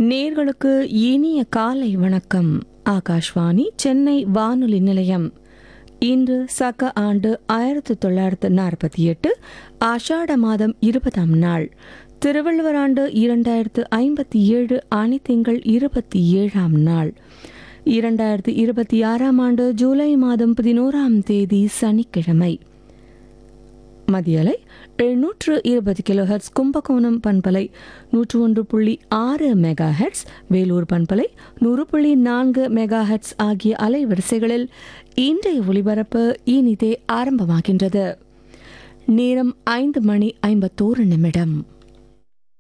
நேர்களுக்கு இனிய காலை வணக்கம் ஆகாஷ்வாணி சென்னை வானொலி நிலையம் இன்று சக ஆண்டு ஆயிரத்தி தொள்ளாயிரத்து நாற்பத்தி எட்டு ஆஷாட மாதம் இருபதாம் நாள் திருவள்ளுவர் ஆண்டு இரண்டாயிரத்து ஐம்பத்தி ஏழு ஆணித்திங்கள் இருபத்தி ஏழாம் நாள் இரண்டாயிரத்து இருபத்தி ஆறாம் ஆண்டு ஜூலை மாதம் பதினோராம் தேதி சனிக்கிழமை மதியலை எழுநூற்று இருபது கிலோஹெர்ட்ஸ் கும்பகோணம் பண்பலை நூற்று ஒன்று புள்ளி ஆறு மெகா ஹெர்ட்ஸ் வேலூர் பண்பலை நூறு புள்ளி நான்கு மெகா ஹெர்ட்ஸ் ஆகிய அலைவரிசைகளில் இன்றைய ஒளிபரப்பு இனிதே ஆரம்பமாகின்றது நேரம் ஐந்து மணி ஐம்பத்தோரு நிமிடம்